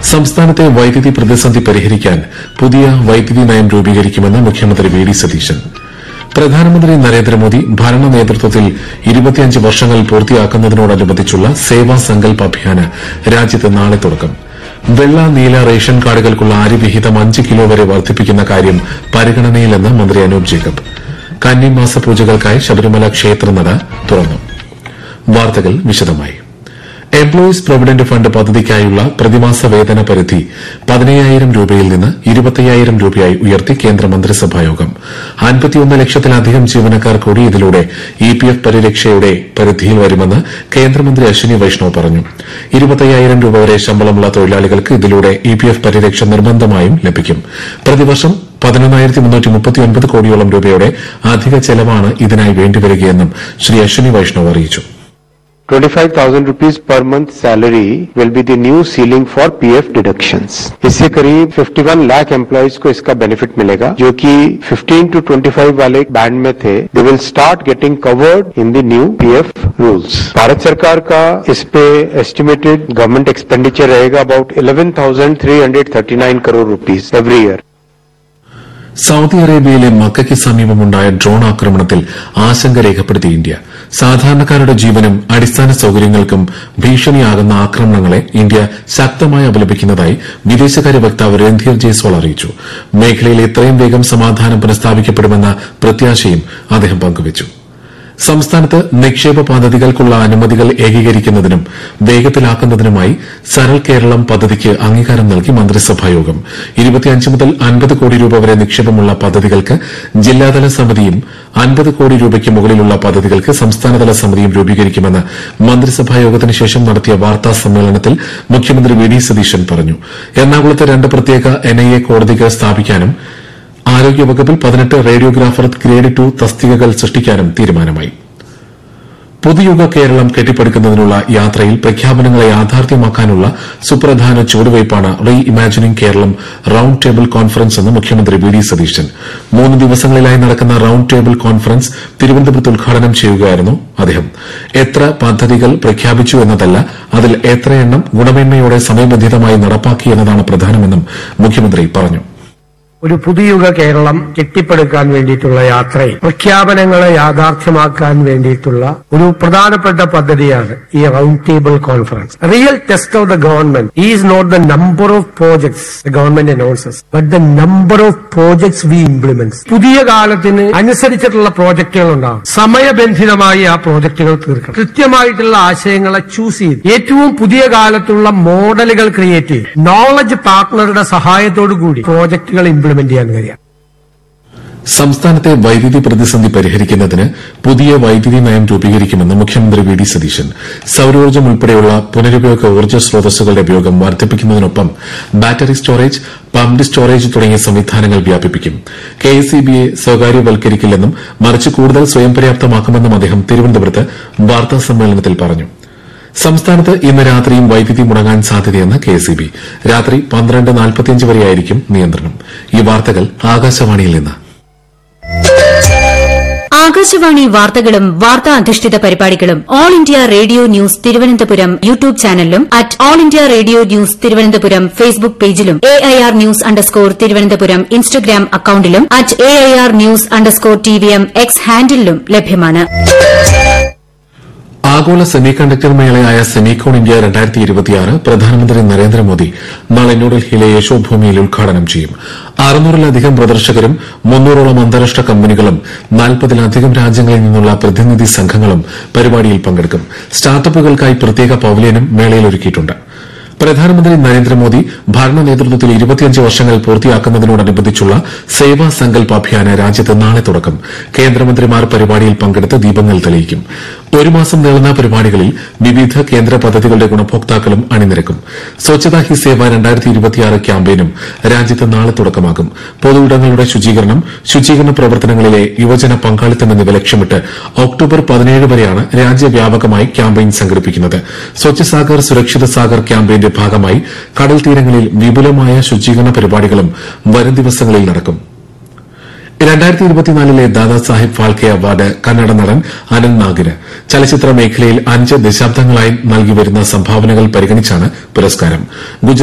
സംസ്ഥാനത്തെ വൈദ്യുതി പ്രതിസന്ധി പരിഹരിക്കാൻ പുതിയ വൈദ്യുതി നയം രൂപീകരിക്കുമെന്ന് മുഖ്യമന്ത്രി വി ഡി സതീശൻ പ്രധാനമന്ത്രി നരേന്ദ്രമോദി ഭരണ നേതൃത്വത്തിൽ ഇരുപത്തിയഞ്ച് വർഷങ്ങൾ പൂർത്തിയാക്കുന്നതിനോടനുബന്ധിച്ചുള്ള സേവാ സങ്കൽപ് അഭിയാന് രാജ്യത്ത് നാളെ തുടക്കം വെള്ള നീല റേഷൻ കാർഡുകൾക്കുള്ള അരിവിഹിതം അഞ്ച് കിലോ വരെ വർദ്ധിപ്പിക്കുന്ന കാര്യം പരിഗണനയിലെന്ന് മന്ത്രി അനൂപ് ജേക്കബ് കന്നിമാസ പൂജകൾക്കായി ശബരിമല ക്ഷേത്രനട തുറന്നു വാർത്തകൾ വിശദമായി എംപ്ലോയീസ് പ്രൊവിഡന്റ് ഫണ്ട് പദ്ധതിക്കായുള്ള പ്രതിമാസ വേതന പരിധി പതിനയ്യായിരം രൂപയിൽ നിന്ന് ഇരുപത്തയ്യായിരം രൂപയായി ഉയർത്തി കേന്ദ്ര മന്ത്രിസഭായോഗം അൻപത്തിയൊന്ന് ലക്ഷത്തിലധികം ജീവനക്കാർ കൂടി ഇതിലൂടെ ഇ പി എഫ് പരിരക്ഷയുടെ പരിധിയിൽ വരുമെന്ന് കേന്ദ്രമന്ത്രി അശ്വിനി വൈഷ്ണവ് പറഞ്ഞു ഇരുപത്തയ്യായിരം രൂപ വരെ ശമ്പളമുള്ള തൊഴിലാളികൾക്ക് ഇതിലൂടെ ഇ പി എഫ് പരിരക്ഷ നിർബന്ധമായും ലഭിക്കും പ്രതിവർഷം പതിനൊന്നായിരത്തി മുന്നൂറ്റി മുപ്പത്തിയൊൻപത് കോടിയോളം രൂപയുടെ അധിക ചെലവാണ് ഇതിനായി വേണ്ടിവരികയെന്നും ശ്രീ അശ്വിനി വൈഷ്ണവ് അറിയിച്ചു 25,000 rupees per month salary will be the new ceiling for PF deductions. इससे करीब 51 लाख एम्प्लॉयज को इसका बेनिफिट मिलेगा जो कि 15 टू 25 वाले बैंड में थे they will start getting covered in the new PF rules Bharat सरकार का इस पे एस्टिमेटेड गवर्नमेंट एक्सपेंडिचर रहेगा about 11,339 crore rupees every year Saudi അറേബ്യയിലെ മക്കയ്ക്ക് സമീപമുണ്ടായ ഡ്രോൺ ആക്രമണത്തിൽ ആശങ്ക രേഖപ്പെടുത്തി ഇന്ത്യ സാധാരണക്കാരുടെ ജീവനും അടിസ്ഥാന സൌകര്യങ്ങൾക്കും ഭീഷണിയാകുന്ന ആക്രമണങ്ങളെ ഇന്ത്യ ശക്തമായി അപലപിക്കുന്നതായി വിദേശകാര്യ വക്താവ് രൺധീർ ജയ്സ്വാൾ അറിയിച്ചു മേഖലയിൽ എത്രയും വേഗം സമാധാനം പുനഃസ്ഥാപിക്കപ്പെടുമെന്ന പ്രത്യാശയും അദ്ദേഹം പങ്കുവച്ചു സംസ്ഥാനത്ത് നിക്ഷേപ പദ്ധതികൾക്കുള്ള അനുമതികൾ ഏകീകരിക്കുന്നതിനും വേഗത്തിലാക്കുന്നതിനുമായി സരൾ കേരളം പദ്ധതിക്ക് അംഗീകാരം നൽകി മന്ത്രിസഭായോഗം ഇരുപത്തിയഞ്ച് മുതൽ അൻപത് കോടി രൂപ വരെ നിക്ഷേപമുള്ള പദ്ധതികൾക്ക് ജില്ലാതല സമിതിയും അൻപത് കോടി രൂപയ്ക്ക് മുകളിലുള്ള പദ്ധതികൾക്ക് സംസ്ഥാനതല സമിതിയും രൂപീകരിക്കുമെന്ന് മന്ത്രിസഭായോഗത്തിന് ശേഷം നടത്തിയ വാർത്താ സമ്മേളനത്തിൽ മുഖ്യമന്ത്രി വി ഡി സതീശൻ പറഞ്ഞു എറണാകുളത്ത് രണ്ട് പ്രത്യേക എൻഐഎ കോടതികൾ സ്ഥാപിക്കാനും ആരോഗ്യവകുപ്പിൽ പതിനെട്ട് റേഡിയോഗ്രാഫർ ഗ്രേഡ് ടു തസ്തികകൾ സൃഷ്ടിക്കാനും തീരുമാനമായി പുതുയുഗ കേരളം കെട്ടിപ്പടുക്കുന്നതിനുള്ള യാത്രയിൽ പ്രഖ്യാപനങ്ങളെ യാഥാർത്ഥ്യമാക്കാനുള്ള സുപ്രധാന ചുവടുവയ്പ്പാണ് reimagining Keralam round table conference എന്ന് മുഖ്യമന്ത്രി വി ഡി സതീശൻ മൂന്ന് ദിവസങ്ങളിലായി നടക്കുന്ന റൌണ്ട് ടേബിൾ കോൺഫറൻസ് തിരുവനന്തപുരത്ത് ഉദ്ഘാടനം ചെയ്യുകയായിരുന്നു അദ്ദേഹം എത്ര പദ്ധതികൾ പ്രഖ്യാപിച്ചു എന്നതല്ല അതിൽ എത്രയെണ്ണം ഗുണമേന്മയോടെ സമയബന്ധിതമായി നടപ്പാക്കി എന്നതാണ് പ്രധാനമെന്നും മുഖ്യമന്ത്രി പറഞ്ഞു ഒരു പുതിയുഗ കേരളം കെട്ടിപ്പടുക്കാൻ വേണ്ടിയിട്ടുള്ള യാത്രയിൽ പ്രഖ്യാപനങ്ങളെ യാഥാർത്ഥ്യമാക്കാൻ വേണ്ടിയിട്ടുള്ള ഒരു പ്രധാനപ്പെട്ട പദ്ധതിയാണ് ഈ round table conference real test of the government is not the number of projects the government announces but the number of projects we implement പുതിയ കാലത്തിന് അനുസരിച്ചിട്ടുള്ള പ്രോജക്റ്റുകൾ ഉണ്ടാവും സമയബന്ധിതമായി ആ പ്രോജക്റ്റുകൾ തീർക്കണം കൃത്യമായിട്ടുള്ള ആശയങ്ങളെ ചൂസ് ചെയ്ത് ഏറ്റവും പുതിയ കാലത്തുള്ള മോഡലുകൾ ക്രിയേറ്റ് ചെയ്ത് നോളജ് പാർട്ട്ണറുടെ സഹായത്തോടു കൂടി പ്രോജക്റ്റുകൾ ഇംപ്ലിമെന്റ് ചെയ്യാൻ കഴിയാം സംസ്ഥാനത്തെ വൈദ്യുതി പ്രതിസന്ധി പരിഹരിക്കുന്നതിന് പുതിയ വൈദ്യുതി നയം രൂപീകരിക്കുമെന്ന് മുഖ്യമന്ത്രി വി ഡി സതീശൻ സൌരോർജ്ജം ഉൾപ്പെടെയുള്ള പുനരുപയോഗ ഊർജ്ജ സ്രോതസ്സുകളുടെ ഉപയോഗം വർദ്ധിപ്പിക്കുന്നതിനൊപ്പം ബാറ്ററി സ്റ്റോറേജ് പമ്പ്ഡ് സ്റ്റോറേജ് തുടങ്ങിയ സംവിധാനങ്ങൾ വ്യാപിപ്പിക്കും കെഎസ്ഇബിയെ സ്വകാര്യവൽക്കരിക്കില്ലെന്നും മറിച്ച് കൂടുതൽ സ്വയം പര്യാപ്തമാക്കുമെന്നും അദ്ദേഹം തിരുവനന്തപുരത്ത് വാർത്താ സമ്മേളനത്തിൽ പറഞ്ഞു സംസ്ഥാനത്ത് ഇന്ന് രാത്രിയും വൈദ്യുതി മുടങ്ങാൻ സാധ്യതയെന്ന് കെഎസ്ഇബി രാത്രി പന്ത്രണ്ട് നാൽപ്പത്തിയഞ്ച് വരെയായിരിക്കും നിയന്ത്രണം ഈ വാർത്തകൾ ആകാശവാണിയിൽ നിന്ന് ആകാശവാണി വാർത്തകളും വാർത്താ അധിഷ്ഠിത പരിപാടികളും All India Radio news Thiruvananthapuram YouTube ചാനലിലും at All India Radio news Thiruvananthapuram Facebook പേജിലും A I R news underscore Thiruvananthapuram Instagram അക്കൌണ്ടിലും at A I R news underscore T V M X ഹാൻഡിലും ലഭ്യമാണ് ആഗോള സെമി കണ്ടക്ടർ മേളയായ സെമികോൺ ഇന്ത്യ രണ്ടായിരത്തി ഇരുപത്തിയാറ് പ്രധാനമന്ത്രി നരേന്ദ്രമോദി നാളെ ന്യൂഡൽഹിയിലെ യശോഭൂമിയിൽ ഉദ്ഘാടനം ചെയ്യും അറുന്നൂറിലധികം പ്രദർശകരും മുന്നൂറോളം അന്താരാഷ്ട്ര കമ്പനികളും നാൽപ്പതിലധികം രാജ്യങ്ങളിൽ നിന്നുള്ള പ്രതിനിധി സംഘങ്ങളും പരിപാടിയിൽ പങ്കെടുക്കും സ്റ്റാർട്ടപ്പുകൾക്കായി പ്രത്യേക പവലിയനും മേളയിൽ ഒരുക്കിയിട്ടുണ്ട് പ്രധാനമന്ത്രി നരേന്ദ്രമോദി ഭരണ നേതൃത്വത്തിൽ ഇരുപത്തിയഞ്ച് വർഷങ്ങൾ പൂർത്തിയാക്കുന്നതിനോടനുബന്ധിച്ചുള്ള സേവാ സങ്കൽപ് അഭിയാന് രാജ്യത്ത് നാളെ തുടക്കം കേന്ദ്രമന്ത്രിമാർ പരിപാടിയിൽ പങ്കെടുത്ത് ദീപങ്ങൾ തെളിയിക്കും ഒരു മാസം നീളുന്ന പരിപാടികളിൽ വിവിധ കേന്ദ്ര പദ്ധതികളുടെ ഗുണഭോക്താക്കളും അണിനിരക്കും സ്വച്ഛതാ ഹി സേവ രണ്ടായിരത്തി ഇരുപത്തിയാറ് ക്യാമ്പയിനും രാജ്യത്ത് നാളെ തുടക്കമാകും പൊതുയിടങ്ങളുടെ ശുചീകരണം ശുചീകരണ പ്രവർത്തനങ്ങളിലെ യുവജന പങ്കാളിത്തം എന്നിവ ലക്ഷ്യമിട്ട് ഒക്ടോബർ പതിനേഴ് വരെയാണ് രാജ്യവ്യാപകമായി ക്യാമ്പയിൻ സംഘടിപ്പിക്കുന്നത് സ്വച്ഛ സാഗർ സുരക്ഷിത സാഗർ ക്യാമ്പയിന്റെ ഭാഗമായി കടൽ തീരങ്ങളിൽ വിപുലമായ ശുചീകരണ പരിപാടികളും വരും ദിവസങ്ങളിൽ നടക്കും രണ്ടായിരത്തി ഇരുപത്തിനാലിലെ ദാദാസാഹിബ് ഫാൽക്കെ അവാർഡ് കന്നഡ നടൻ അനന്ത് നാഗിന് ചലച്ചിത്ര മേഖലയിൽ അഞ്ച് ദശാബ്ദങ്ങളായി നൽകിവരുന്ന സംഭാവനകൾ പരിഗണിച്ചാണ് പുരസ്കാരം